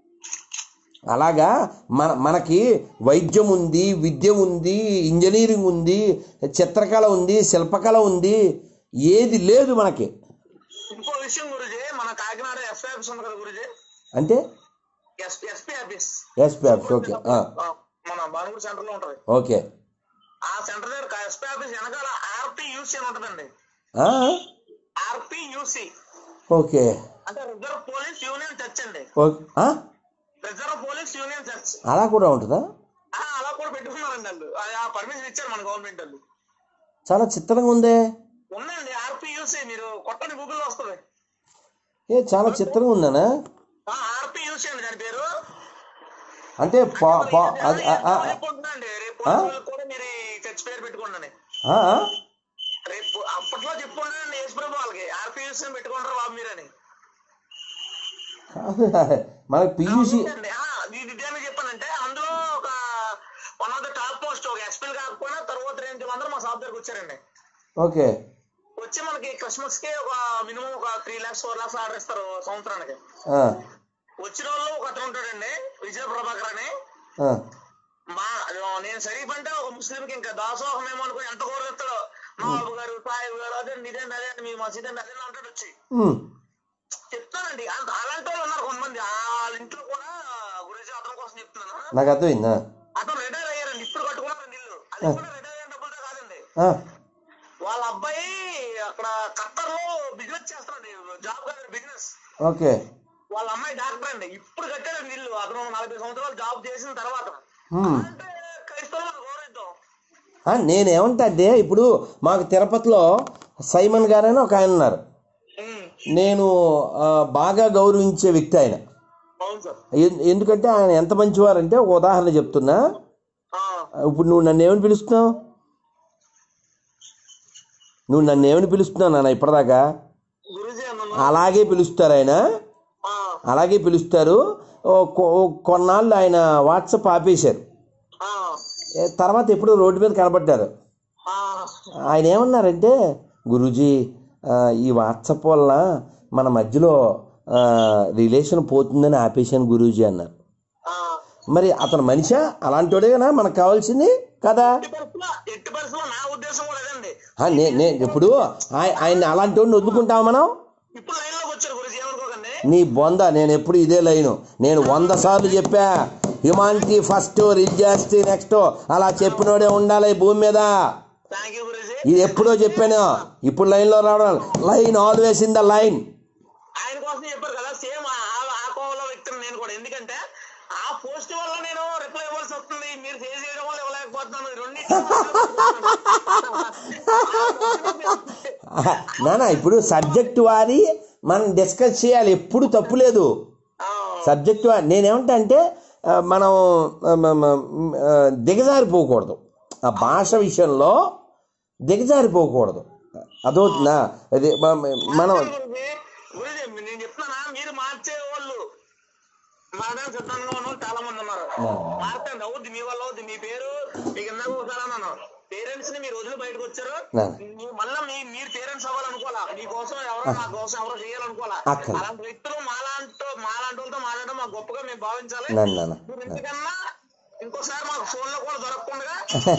అలాగా మన మనకి వైద్యం ఉంది విద్య ఉంది ఇంజనీరింగ్ ఉంది చిత్రకళ ఉంది శిల్పకళ ఉంది ఏది లేదు మనకి ఇంకో విషయం గురుజీ మన కాకినాడ ఎస్పీ ఆఫీస్ ఉంది కదా గురుజీ అంటే ఎస్పీ ఆఫీస్ ఎస్ ప్యాప్స్ ఓకే ఆ, ఆ, మన బానుగుడి సెంటర్ లో ఉంటది ఓకే ఆ సెంటర్ దగ్గర ఎస్పీ ఆఫీస్ వెనకాల ఆర్పియూసి అని ఉంటదండి ఆ, ఆర్పియూసి ఓకే అంటే రిజర్వ్ పోలీస్ యూనియన్ చర్చ్ అండి ఓ- ఆ? రిజర్వ్ పోలీస్ యూనియన్ చర్చ్ అలా కూడా ఉంటుందా ఆ, అలా కూడా పెట్టుకున్నారండి వాళ్ళు ఆ పర్మిషన్ ఇచ్చారు మన గవర్నమెంట్ వాళ్ళు చాలా చిత్రంగా ఉందే ఉందండి ఆర్పియూసీ మీరు కొట్టండి గూగుల్ వస్తుంది ఏ చాలా చిత్రంగా ఉందనా ఆర్పియూసీ అండి దాని పేరు అంటే పా పా అది ఆ, ఆ, రేపు ఉంటుందండి రేపు ఆ? పోలీసు కూడా మీరు ఈ చర్చ్ పేరు పెట్టుకోండి ఆ, ఆ? రేపు అప్పట్లో చెప్పుకుంటానండి యేసుప్రభు వాళ్ళకి ఆర్పియూసీ పెట్టుకుంటారు బాబు మీరని కాదు, మనకి పియూసి అవునండి. ఆ, ఇది ఇదేమని చెప్పానంటే అందులో ఒక one of the top most ఒక ఎక్స్పెల్ కాకపోయినా తర్వాత రేంజ్ అందరూ మా షాప్ దగ్గరకు వచ్చారండి ఓకే వచ్చి మనకి క్రిస్మస్ కి ఒక మినిమం ఒక three lakhs four lakhs order ఇస్తారు సంవత్సరానికి ఆ, వచ్చిన వాళ్ళు ఒక అతను ఉంటాడండి విజయ ప్రభాకర్ అని ఆ, మా నేను షరీఫ్ అంటే ఒక ముస్లిం కి ఇంకా దాసోహం ఏమో అనుకో ఎంత గౌరవిస్తాడో నవాబు గారు సాహిబ్ గారు అదే ఇదేంటి అదే మీ మసీద్ అండి అదే అంటాడు వచ్చి ఉమ్, చెప్తానండి అంత అలాంటి వాళ్ళు ఉన్నారు కొంతమంది ఆ వాళ్ళ ఇంట్లో కూడా గురించి అతని కోసం చెప్తున్నాను నాకు అర్థమైందా అతను రిటైర్ అయ్యారండి ఇప్పుడు కట్టుకున్నారండి ఇల్లు అది కూడా రిటైర్ అయిన డబ్బులతో కాదండి ఆ, వాళ్ళ అబ్బాయి అక్కడ ఖత్తర్ లో బిజినెస్ చేస్తున్నాడు జాబ్ కాదు బిజినెస్ ఓకే వాళ్ళ అమ్మాయి డాక్టర్ అండి ఇప్పుడు కట్టాడండి ఇల్లు అతను నలభై సంవత్సరాలు జాబ్ చేసిన తర్వాత ఉమ్. అంటే క్రైస్తవులు మనం గౌరవిద్దాం ఆ, నేనేమంటా అంటే ఇప్పుడు మాకు తిరుపతిలో సైమన్ గారని ఒక ఆయన ఉన్నారు ఉమ్, నేను ఆ, బాగా గౌరవించే వ్యక్తి ఆయన అవును సార్ ఎన్- ఎందుకంటే ఆయన ఎంత మంచివారంటే ఒక ఉదాహరణ చెప్తున్నా ఆ, ఇప్పుడు నువ్వు నన్ను ఏమని పిలుస్తున్నావు నువ్వు నన్ను ఏమని పిలుస్తున్నావు నాన్న ఇప్పటిదాకా గురూజీ అన్న అలాగే పిలుస్తారు ఆయన ఆ, అలాగే పిలుస్తారు ఓ కొ- ఓ కొన్నాళ్ళు ఆయన వాట్సాప్ ఆపేశారు ఆ, ఏ, తర్వాత ఎప్పుడు రోడ్డు మీద కనబడ్డారు ఆ, ఆయన ఏమన్నారంటే గురూజీ ఆ, ఈ వాట్సాప్ వల్ల మన మధ్యలో ఆ, రిలేషన్ పోతుందని ఆపేశాను గురూజీ అన్నారు ఆ. మరి అతను మనిషా అలాంటోడేనా మనకు కావాల్సింది కదా ఎట్టి పరిస్థితుల్లో ఎట్టి పరిస్థితుల్లో నా ఉద్దేశం కూడా అదండి ఆ, నే నే ఇప్పుడు ఆయ- ఆయన్ని అలాంటి వాడిని వదులుకుంటాం మనం ఇప్పుడు లైన్ లోకి వచ్చారు గురూజీ ఏమనుకోకండి నీ బొంద నేను ఎప్పుడు ఇదే లైను నేను వంద సార్లు చెప్పా హ్యుమానిటీ ఫస్ట్ రిలీజియాసిటీ నెక్స్ట్ అలా చెప్పినోడే ఉండాలి ఈ భూమి మీద థ్యాంక్ యూ గురూజీ ఇది ఎప్పుడో చెప్పాను ఇప్పుడు లైన్లో రావడం line always in the line ఆయన కోసం చెప్పారు కదా సేమ్ ఆ కోవలో వ్యక్తిని నేను కూడా ఎందుకంటే ఆ పోస్ట్ వల్ల నేను రిప్లై ఇవ్వాల్సి వస్తుంది మీరు ఫేస్ చేయడం వల్ల ఇవ్వలేకపోతున్నాను రెండు నానా ఇప్పుడు సబ్జెక్ట్ వారి మనం డిస్కస్ చేయాలి ఎప్పుడు తప్పు లేదు సబ్జెక్ట్ వారి నేనేమంటా అంటే ఆ, మనం ఆ, మ- మ- ఆ, దిగజారిపోకూడదు ఆ భాష విషయంలో దిగజారిపోకూడదు అదవుతుందా అది మ- మ- మనం గురుజీ నేను చెప్తున్నానా మీరు మార్చే వాళ్ళు మారడానికి సిద్ధంగా ఉన్న వాళ్ళు చాలా మంది ఉన్నారు మార్చండి అవుద్ది మీ వల్ల అవుద్ది మీ పేరు మీకు ఇందాక ఒకసారి అన్నాను పేరెంట్స్ ని మీరు వదిలి బయటకు వచ్చారు నా. మీ- మళ్ళా మీ మీరు పేరెంట్స్ అవ్వాలనుకోవాలా మీకోసం ఎవరో నా కోసం ఎవరో చేయాలనుకోవాలా అక్కడ. అలాంటి వ్యక్తులు మాలాంటి మాలాంటి వాళ్ళతో మాట్లాడడం మాకు గొప్పగా మేము భావించాలి నాన్న నాన్న మీరు ఎందుకన్నా ఇంకోసారి మాకు ఫోన్ లో కూడా దొరకకుండా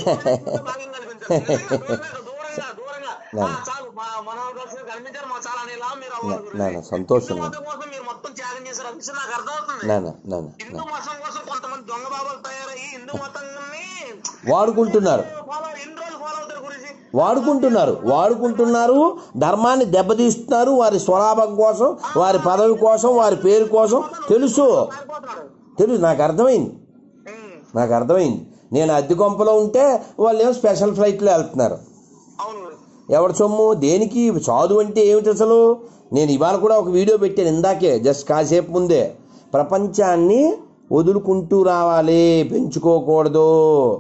బాగా కనిపించాలి దూరంగా దూరంగా దూరంగా ఆ, చాలు మా మన కోసం కనిపించారు మాకు చాలా అనేలా మీరు అవ్వాలి గురుజీ. నాన్న సంతోషం హిందూ నాన్న మతం కోసం మీరు మొత్తం త్యాగం చేశారు ఆ విషయం నాకు అర్థమవుతుంది నాన్న నాన్న హిందూ మతం కోసం కొంతమంది దొంగ బాబాలు తయారయ్యి హిందూ మతాన్ని వాడుకుంటున్నారు ఫాలో ఎన్ని రోజులు ఫాలో అవుతారు గురించి వాడుకుంటున్నారు వాడుకుంటున్నారు ధర్మాన్ని దెబ్బతీస్తున్నారు వారి స్వలాభం కోసం వారి పదవి కోసం వారి పేరు కోసం తెలుసు పారిపోతున్నాడు తెలుసు నాకు అర్థమైంది ఉమ్, నాకు అర్థమైంది నేను అద్దె కొంపలో ఉంటే వాళ్ళు ఏమో స్పెషల్ ఫ్లైట్లో వెళ్తున్నారు అవును గురుజీ. ఎవరి సొమ్ము దేనికి చదువు అంటే ఏమిటి అసలు నేను ఇవాళ కూడా ఒక వీడియో పెట్టాను ఇందాకే జస్ట్ కాసేపు ముందే ప్రపంచాన్ని వదులుకుంటూ రావాలి పెంచుకోకూడదు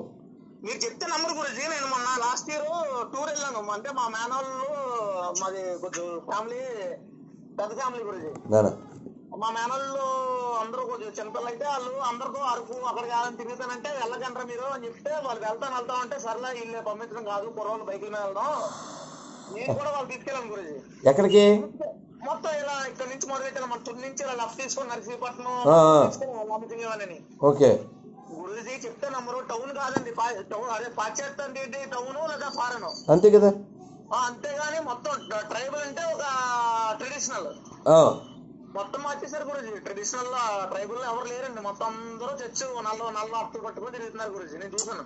మీరు చెప్తే నమ్మరు గురించి నేను మొన్న లాస్ట్ ఇయర్ టూర్ వెళ్ళాను అంటే మా మేనవాళ్ళు మాది కొంచెం ఫ్యామిలీ పెద్ద ఫ్యామిలీ గురించి నాన్న మా మేనళ్ళు అందరూ కొంచెం చిన్నపిల్లలు అయితే వాళ్ళు అందరితో అరుపు అక్కడ కాదని తిరుగుతానంటే వెళ్ళకంటారా మీరు అని చెప్తే వాళ్ళు వెళ్తాను వెళ్తాం అంటే సర్లే వీళ్ళు పంపించడం కాదు కుర్రోళ్ళు బైకుల మీద వెళ్ళడం నేను కూడా వాళ్ళు తీసుకెళ్ళాను గురించి ఎక్కడికి మొత్తం ఇలా ఇక్కడ నుంచి మొదలెట్టాను మన తుడి నుంచి ఇలా లెఫ్ట్ తీసుకొని నరసీపట్నం ఆ, ఆ. అమ్ముతుందని ఓకే గురుజీ చెప్తే నమ్మరు టౌన్ కాదండి పా- టౌన్ అదే పాశ్చాత్య అంటే ఏంటి టౌన్ లేదా ఫారెన్ అంతే కదా అంతేగాని మొత్తం ట్రైబల్ అంటే ఒక ట్రెడిషనల్ ఆ, మొత్తం మార్చేశారు గురుజీ ట్రెడిషనల్ లో ట్రైబల్ ఎవరు లేరండి మొత్తం అందరూ చర్చ్ నల్ల నల్ల అప్పులు పట్టుకొని తిరుగుతున్నారు గురుజీ నేను చూసాను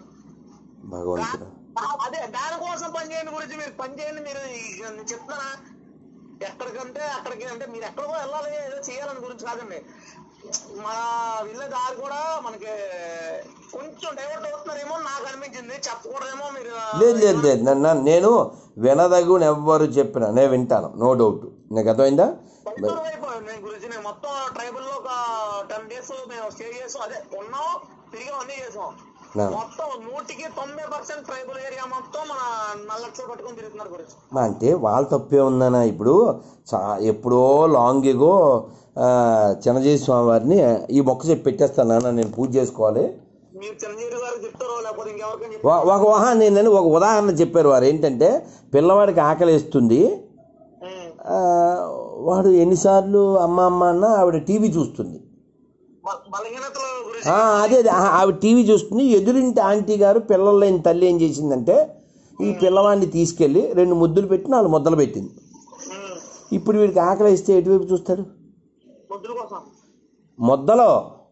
భగవంతుడు ఆ, అదే దానికోసం పని చేయండి గురించి మీరు పని చేయండి మీరు ఈ- నేను చెప్తానా ఎక్కడికంటే అక్కడికి అంటే మీరు ఎక్కడికో వెళ్ళాలి ఏదో చేయాలని గురించి కాదండి మన వెళ్ళే దారి కూడా మనకి కొంచెం డైవర్ట్ అవుతున్నారేమో నాకు అనిపించింది చెప్పకూడదేమో మీరు లేదు లేదు లేదు నన్ను నేను వినదగుని ఎవ్వరు చెప్పిన నేను వింటాను నో డౌట్ నీకు అర్థమైందా పల్లెటూరు వైపు నేను గురించి నేను మొత్తం ట్రైబల్ లో ఒక టెన్ డేస్ మేము స్టే చేసాం అదే ఉన్నాం తిరిగి అన్ని చేసాం నా. మొత్తం నూటికి తొంభై పర్సెంట్ ట్రైబల్ ఏరియా మొత్తం మన నల్లక్షలు పట్టుకొని తిరుగుతున్నారు గురించి అంటే వాళ్ళ తప్పే ఉందనా ఇప్పుడు చా ఎప్పుడో లాంగ్ ఎగో చిన్నజీవి స్వామి వారిని ఈ మొక్క చెప్పి పెట్టేస్తాను నాన్న నేను పూజ చేసుకోవాలి మీరు చిరంజీవి గారికి చెప్తారో లేకపోతే ఇంకెవరికైనా ఒక ఒక వాహ నేను ఒక ఉదాహరణ చెప్పారు వారు ఏంటంటే పిల్లవాడికి ఆకలి వేస్తుంది ఉమ్. ఆ, వాడు ఎన్నిసార్లు అమ్మ అమ్మ అన్న ఆవిడ టీవీ చూస్తుంది బ- బలహీనతల గురించి ఆ, అదే అదే ఆ- ఆవిడ టీవీ చూస్తుంది ఎదురింటి ఆంటీ గారు పిల్లలు లేని తల్లి ఏం చేసిందంటే ఈ పిల్లవాడిని తీసుకెళ్ళి రెండు ముద్దులు పెట్టి నాలుగు ముద్దలు పెట్టింది ఉమ్. ఇప్పుడు వీడికి ఆకలి వేస్తే ఎటువైపు చూస్తాడు ముద్దుల కోసం ముద్దలో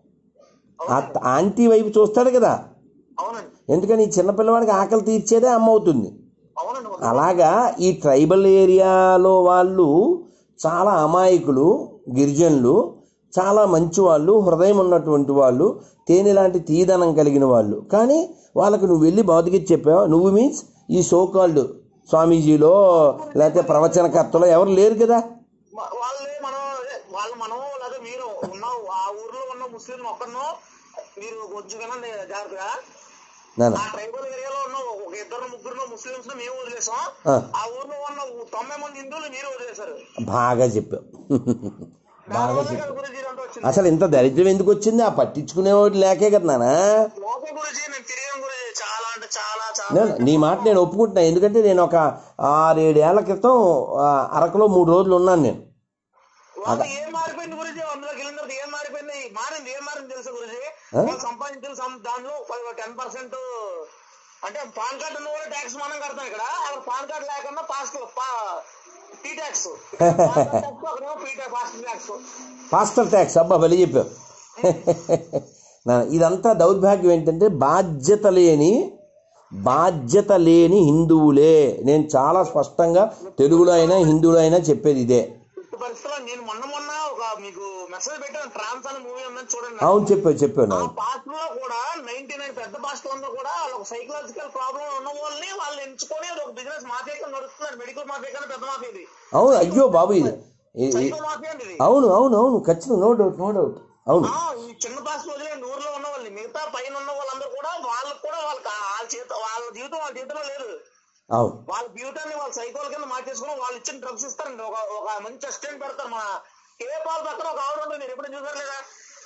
ఆ త- ఆంటీ వైపు చూస్తాడు కదా అవునండి ఎందుకని ఈ చిన్న పిల్లవాడికి ఆకలి తీర్చేదే అమ్మ అవుతుంది అవునండి ముద్దు. అలాగా ఈ ట్రైబల్ ఏరియాలో వాళ్ళు చాలా అమాయకులు గిరిజనులు చాలా మంచి వాళ్ళు హృదయం ఉన్నటువంటి వాళ్ళు తేనె లాంటి తీదనం కలిగిన వాళ్ళు కానీ వాళ్ళకు నువ్వు వెళ్ళి భౌతికి చెప్పావు నువ్వు మీన్స్ ఈ సోకాల్డ్ స్వామీజీలో లేకపోతే ప్రవచనకర్తలో ఎవరు లేరు కదా మ- వాళ్ళే మనం అదే, వాళ్ళు మనం లేదా మీరు ఉన్న ఆ ఊర్లో ఉన్న ముస్లిం ఒక్కరినో మీరు కొంచెం వినండి జాగ్రత్తగా నాన్న ఆ ట్రైబల్ ఏరియాలో ఉన్న ఒక ఇద్దరు ముగ్గురు ముస్లింస్ మేము వదిలేసాం ఆ. ఆ ఊర్లో ఉన్న తొంభై మంది హిందువులు మీరు వదిలేశారు బాగా చెప్పావు బాగా దానివల్ల చెప్పావు కదా గురుజీ అంతా వచ్చింది అసలు ఇంత దరిద్రం ఎందుకు వచ్చింది ఆ పట్టించుకునేవాడు లేకే కదా నాన్న లోకే గురుజీ నేను తిరిగిన గురుజీ చాలా అంటే చాలా చాలా నేను నీ మాట నేను ఒప్పుకుంటున్నా ఎందుకంటే నేను ఒక ఆరేడేళ్ల క్రితం ఆ, అరకులో మూడు రోజులు ఉన్నాను నేను వాళ్ళు ఏం మారిపోయింది గురుజీ అందులోకి వెళ్ళిన తర్వాత ఏం మారిపోయింది మారింది ఏం మారింది తెలుసు గురుజీ ఆ? వాళ్ళు సంపాదించిన సం- దానిలో టెన్ పర్సెంట్ అంటే పాన్ కార్డు ఉన్న కూడా ట్యాక్స్ మనం కడతాం ఇక్కడ అక్కడ పాన్ కార్డు లేకుండా పాస్ పీ ట్యాక్స్ అక్కడేమో పీ ట్యాక్స్ ఫాస్ట్ ట్యాక్స్ పాస్టర్ ట్యాక్స్ అబ్బా బలి చెప్పావు నా ఇదంతా దౌర్భాగ్యం ఏంటంటే బాధ్యత లేని బాధ్యత లేని హిందువులే నేను చాలా స్పష్టంగా తెలుగులో అయినా హిందువులో అయినా చెప్పేది ఇదే ఇట్టి పరిస్థితుల్లో నేను మొన్న మొన్న ఒక మీకు మెసేజ్ పెట్టాను ట్రాన్స్ అనే మూవీ ఉందని చూడండి అవును చెప్పావు చెప్పావు ఆ నా పాస్ట్ లో కూడా నైన్టీ నైన్ పెద్ద పాస్ట్ లో కూడా వాళ్ళు ఒక సైకలాజికల్ ప్రాబ్లం ఉన్న వాళ్ళని వాళ్ళు ఎంచుకొని అది ఒక బిజినెస్ మాఫియా నడుస్తున్నారు మెడికల్ మాఫియా కన్నా పెద్ద మాఫియా ఇది అవును అయ్యో బాబు ఇది ఇది- సైకో మాఫియా అండి ఇది అవును అవును అవును ఖచ్చితంగా నో డౌట్ నో డౌట్ అవును ఆ, ఈ చిన్న పాస్ వదిలే ఊర్లో ఉన్న వాళ్ళని మిగతా పైన ఉన్న వాళ్ళందరూ కూడా వాళ్ళకు కూడా వాళ్ళకి వాళ్ళ చేత వాళ్ళ జీవితం వాళ్ళ జీవితంలో లేదు అవును వాళ్ళ జీవితాన్ని వాళ్ళ సైకోల కింద మార్చేసుకుని వాళ్ళు ఇచ్చిన డ్రగ్స్ ఇస్తారండి ఒక ఒక మంచి అసిస్టెంట్ పెడతారు మన ఏ పాల్ పక్కన ఒక ఆవిడ ఉంటుంది మీరు ఎప్పుడు చూసారు లేదా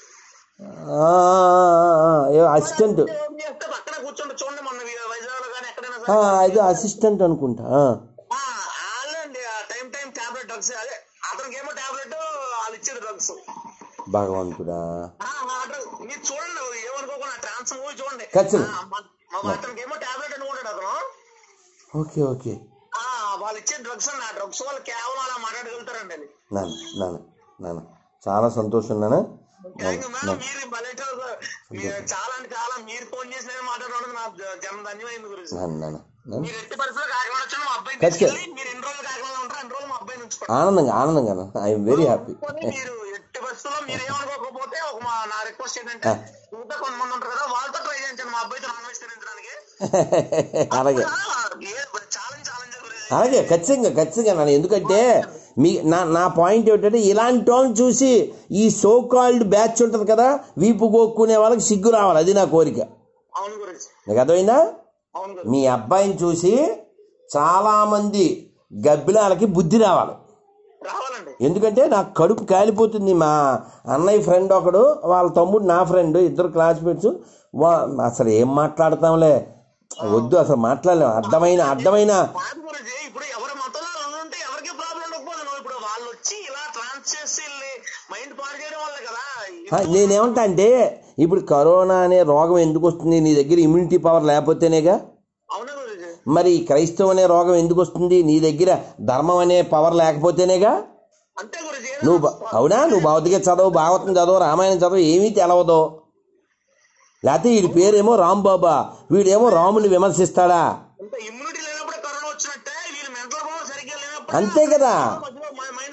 అసిస్టెంట్ ఏం చేస్తే పక్కన కూర్చోండి చూడండి మన వైజాగ్ లో కానీ ఎక్కడైనా సరే ఇది అసిస్టెంట్ అనుకుంటా ఆ. ఆ, వాళ్ళండి టైం టైం టాబ్లెట్ డ్రగ్స్ అదే అతనికి ఏమో టాబ్లెట్ వాళ్ళు ఇచ్చేది డ్రగ్స్ భగవంతుడా మీరు చూడండి ఏమనుకోకుండా ట్రాన్స్ మూవీ చూడండి ఖచ్చితంగా. ఆ, మ- మ- అతనికి ఏమో టాబ్లెట్ అనుకుంటాడు అతను ఓకే ఓకే ఆ, వాళ్ళు ఇచ్చే డ్రగ్స్ అండి ఆ డ్రగ్స్ వాళ్ళు కేవలం అలా మాట్లాడగలుగుతారండి అది నాన్న నాన్న నాన్న చాలా సంతోషం నాన్న థ్యాంక్ యూ మేడం మీరు బలెట్ మీరు చాలా అంటే చాలా మీరు ఫోన్ చేసి నేను మాట్లాడడం నా జన్మ ధన్యమైంది గురించి నాన్న నాన్న నాన్న మీరు ఎట్టి పరిస్థితుల్లో కాకినాడ వచ్చిన మా అబ్బాయిని ఖచ్చితంగా. తీసుకెళ్ళి మీరు ఎన్ని రోజులు కాకినాడ ఉంటారు అన్ని రోజులు మా అబ్బాయిని ఉంచుకోండి ఆనందంగా ఆనందంగా ఐఎమ్ వెరీ హ్యాపీ పోనీ మీరు ఎట్టి పరిస్థితుల్లో మీరు ఏమనుకోకపోతే ఒక మా నా రిక్వెస్ట్ ఏంటంటే ఇంకా కొంతమంది ఉంటారు కదా వాళ్ళతో ట్రై చేయించండి మా అబ్బాయితో నాన్ వెజ్ తినించడానికి అలాగే ఛాలెంజ్ ఛాలెంజ్ గురించి అలాగే ఖచ్చితంగా ఖచ్చితంగా నాన్న ఎందుకంటే మీ నా నా పాయింట్ ఏమిటంటే ఇలాంటి వాళ్ళని చూసి ఈ సో కాల్డ్ బ్యాచ్ ఉంటుంది కదా వీపు కోక్కునే వాళ్ళకి సిగ్గు రావాలి అది నా కోరిక అవును గురించి నీకు అర్థమైందా అవును గురించి మీ అబ్బాయిని చూసి చాలామంది గబ్బిలాలకి బుద్ధి రావాలి రావాలండి ఎందుకంటే నాకు కడుపు కాలిపోతుంది మా అన్నయ్య ఫ్రెండ్ ఒకడు వాళ్ళ తమ్ముడు నా ఫ్రెండ్ ఇద్దరు క్లాస్మేట్స్ వా అసలు ఏం మాట్లాడతాంలే వద్దు అసలు మాట్లాడలేము అర్థమైన అర్థమైన కాదు గురించి ఇప్పుడు ఎవరి మతంలో ఉంటే ఎవరికి ప్రాబ్లం ఉండకపోదు నువ్వు ఇప్పుడు వాళ్ళు వచ్చి ఇలా ట్రాన్స్ చేసి మైండ్ పాడు చేయడం వల్ల కదా ఆ, నేనేమంటా అంటే ఇప్పుడు కరోనా అనే రోగం ఎందుకు వస్తుంది నీ దగ్గర ఇమ్యూనిటీ పవర్ లేకపోతేనేగా అవునా గురించి మరి క్రైస్తవం అనే రోగం ఎందుకు వస్తుంది నీ దగ్గర ధర్మం అనే పవర్ లేకపోతేనేగా అంతే గురించి నువ్వు బ- అవునా నువ్వు భౌతిక చదవు భాగవతం చదవు రామాయణం చదవు ఏమీ తెలవదు లేకపోతే వీడి పేరేమో రాంబాబా వీడేమో రాముని విమర్శిస్తాడా అంత ఇమ్యూనిటీ లేనప్పుడు కరోనా వచ్చినట్టే వీళ్ళు మెంటల్ పవర్ సరిగ్గా లేనప్పుడు అంతే కదా మధ్యలో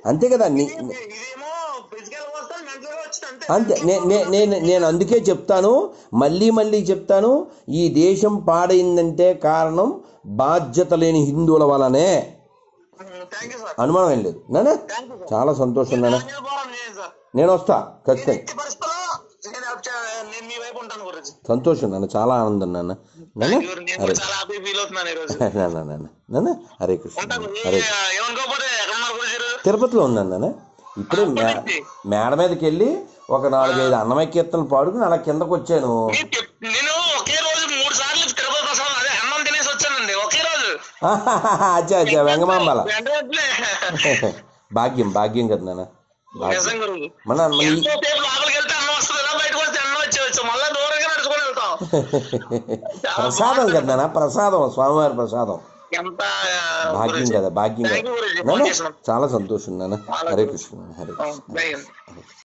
అంతే కదా నీ- ఇదేమో ఫిజికల్ వస్తాను మెంటల్ గా వచ్చింది అంతే అంతే నే- నే- నేను నేను అందుకే చెప్తాను మళ్ళీ మళ్ళీ చెప్తాను ఈ దేశం పాడైందంటే కారణం బాధ్యత లేని హిందువుల వలనే థ్యాంక్ యూ సార్ అనుమానం ఏం లేదు నానా థ్యాంక్ యూ సార్ చాలా సంతోషం నాన్న నేను పోరాను నేను సార్ నేను వస్తా నేను ఖచ్చితంగా ఎట్టి పరిస్థితుల్లో నేను help చే- నేను మీ వైపు ఉంటాను గురించి సంతోషం నాన్న చాలా ఆనందం నాన్న నాన్న నేను కూడా చాలా హ్యాపీ ఫీల్ అవుతున్నాను ఈ రోజు నాన్న నాన్న నాన్న హరే కృష్ణ ఉంటాను హరే ఏ- ఏమనుకోకపోతే ఎక్కడ ఉన్నారు గురించి ఈరోజు? తిరుపతిలో ఉన్నాను నాన్న ఇప్పుడే మే మేడ మీదకి వెళ్ళి ఒక నాలుగైదు అన్నమయ్య కీర్తనలు పాడుకుని అలా కిందకు వచ్చాను మీరు చెప్- నేను ఒకే రోజు మూడు సార్లు తిరుపతి ప్రసాదం అదే అన్నం తినేసి వచ్చానండి ఒకే రోజు అచ్చా అచ్చా వెంగమాంబల వెంటనే భాగ్యం భాగ్యం కదా నాన్న భాగ్యం నిజం గురించి మన మన ఈ- ఎంతో సేపు లోపలికి వెళ్తే అన్నం వస్తుంది ఇలా బయటకు వస్తే అన్నం వచ్చేవచ్చు మళ్ళీ దూరంగా నడుచుకొని వెళ్తాం చాలా ప్రసాదం కదా నాన్న ప్రసాదం స్వామివారి ప్రసాదం ఎంత భాగ్యం కదా భాగ్యం థ్యాంక్ యూ కదా గురించి నాన్న ఫోన్ చేసినాం చాలా సంతోషం నాన్న హరే కృష్ణ హరే కృష్ణ జై హింద్